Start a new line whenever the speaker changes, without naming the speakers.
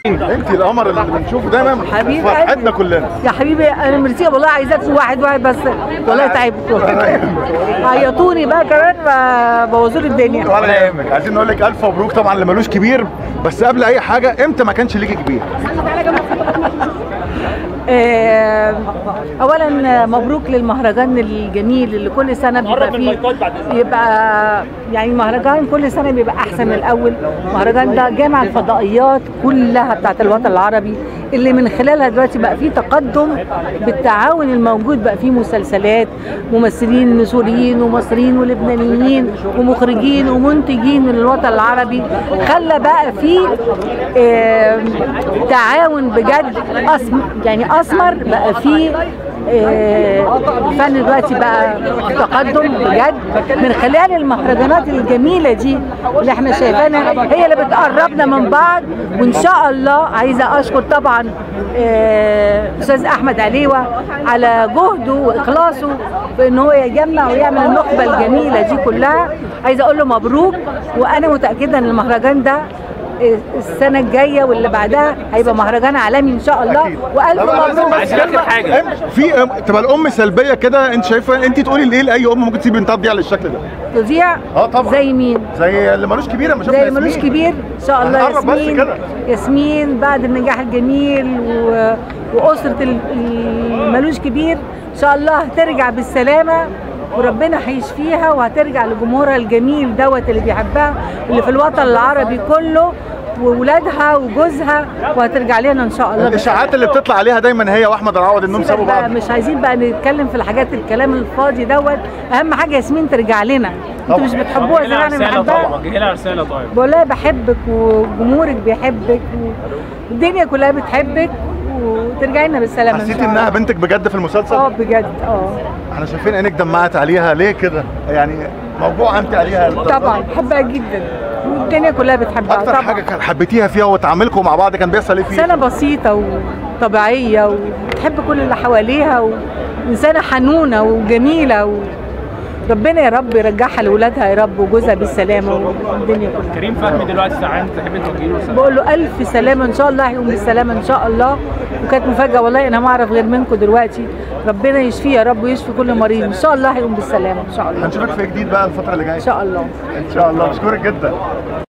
انت القمر اللي بنشوفه دايما
حبيبي
فرحتنا كلنا
يا حبيبي انا ميرسي والله عايزاك في واحد واحد بس والله تعبت عيطوني بقى كمان بوظوا لي الدنيا
ولا يهمك عايزين نقول لك الف مبروك طبعا اللي ملوش كبير بس قبل اي حاجه امتى ما كانش ليكي كبير
آه، اولا مبروك للمهرجان الجميل اللي كل سنه بيبقى فيه يبقى يعني مهرجان كل سنه بيبقى احسن من الاول المهرجان ده جامع الفضائيات كلها بتاعت الوطن العربي اللي من خلالها دلوقتي بقى فيه تقدم بالتعاون الموجود بقى فيه مسلسلات ممثلين سوريين ومصريين ولبنانيين ومخرجين ومنتجين من الوطن العربي خلى بقى فيه آه، تعاون بجد أسم يعني اسمر بقى فيه آه، الفن دلوقتي بقى في تقدم بجد من خلال المهرجانات الجميله دي اللي احنا شايفينها هي اللي بتقربنا من بعض وان شاء الله عايزه اشكر طبعا آه، استاذ احمد عليوه على جهده واخلاصه في ان هو يجمع ويعمل النخبه الجميله دي كلها عايزه اقول له مبروك وانا متاكده ان المهرجان ده السنه الجايه واللي بعدها هيبقى مهرجان عالمي ان شاء الله والف مبروك
عايزين اخر حاجه
أم- في أم- تبقى الام سلبيه كده انت شايفه انت تقولي لايه لاي ام ممكن تسيب بنتها تضيع بالشكل ده
تذيع
اه طبعا.
زي مين
زي اللي ملوش كبير اما شفنا
زي اللي ملوش
ياسمين.
كبير ان شاء الله
هنقرب بس
ياسمين
كده.
ياسمين بعد النجاح الجميل و... واسره ال- ال- ملوش كبير ان شاء الله هترجع بالسلامه وربنا هيشفيها وهترجع لجمهورها الجميل دوت اللي بيحبها اللي في الوطن العربي كله وولادها وجوزها وهترجع لنا ان شاء الله
الاشاعات اللي بتطلع عليها دايما هي واحمد العوض انهم
سيبك
سابوا
بقى
بعض
مش عايزين بقى نتكلم في الحاجات الكلام الفاضي دوت اهم حاجه ياسمين ترجع لنا انتوا مش بتحبوها زي ما انا
رساله
بحبها
طبعا جه لها رساله طيب
بقول لها بحبك وجمهورك بيحبك والدنيا كلها بتحبك وترجعي لنا بالسلامه إن
حسيتي
شاء
انها
الله.
بنتك بجد في
اه
المسلسل
بجد اه
احنا شايفين عينك دمعت عليها ليه كده يعني موضوع انت عليها
طبعا بحبها جدا والدنيا كلها بتحبها
اكتر
طبعا
حاجه كان حبيتيها فيها وتعاملكم مع بعض كان بيحصل ايه فيه
انسانه بسيطه وطبيعيه وبتحب كل اللي حواليها وانسانه حنونه وجميله و... ربنا يا رب يرجعها لاولادها يا رب وجوزها بالسلامه والدنيا كلها
كريم فهمي دلوقتي ساعات تحب توجهي له رساله
بقول له الف سلامه ان شاء الله هيقوم بالسلامه ان شاء الله وكانت مفاجاه والله انا ما اعرف غير منكم دلوقتي ربنا يشفيه يا رب ويشفي كل مريض ان شاء الله هيقوم بالسلامه ان شاء الله
هنشوفك في جديد بقى الفتره اللي جايه
ان شاء الله
ان شاء الله بشكرك جدا